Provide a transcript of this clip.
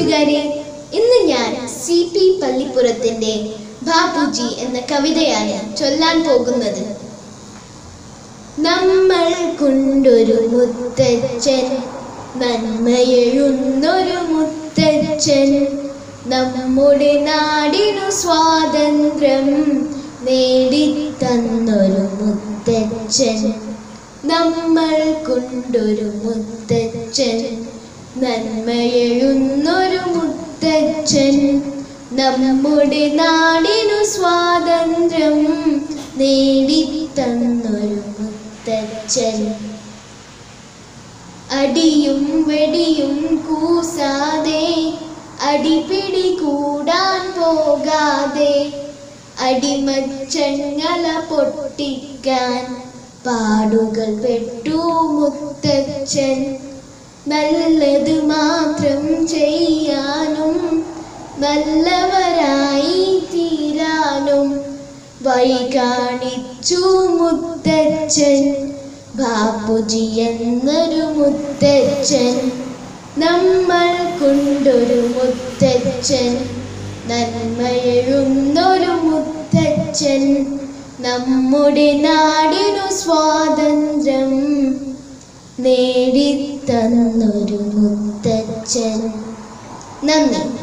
കൂട്ടുകാരെ ഇന്ന് ഞാൻ സി പി പള്ളിപ്പുറത്തിന്റെ ബാപ്പുജി എന്ന കവിതയാണ് ചൊല്ലാൻ പോകുന്നത് നമ്മൾ കൊണ്ടൊരു മുത്തച്ഛൻ നന്മയെഴുന്നൊരു മുത്തച്ഛൻ നമ്മുടെ നാടിനു സ്വാതന്ത്ര്യം നേടിത്തന്നൊരു മുത്തച്ഛൻ നമ്മൾ കൊണ്ടൊരു മുത്തച്ഛൻ നന്മയെഴുന്നൊരു മുത്തച്ഛൻ നമ്മുടെ നാടിനു സ്വാതന്ത്ര്യം നേടിത്തന്നൊരു മുത്തച്ഛൻ അടിയും വെടിയും കൂസാതെ അടിപിടി കൂടാൻ പോകാതെ അടിമച്ചങ്ങല പൊട്ടിക്കാൻ പാടുകൾ പെട്ടു മുത്തച്ഛൻ നല്ലത് മാത്രം ചെയ്യാനും നല്ലവരായി തീരാനും വഴി കാണിച്ചു മുത്തച്ഛൻ ബാപ്പുജി എന്നൊരു മുത്തച്ഛൻ നമ്മൾ കൊണ്ടൊരു മുത്തച്ഛൻ നന്മയെഴുന്നൊരു മുത്തച്ഛൻ നമ്മുടെ നാടിനു സ്വാതന്ത്ര്യം നേടിത്തന്നൊരു മുത്തച്ഛൻ നന്ദി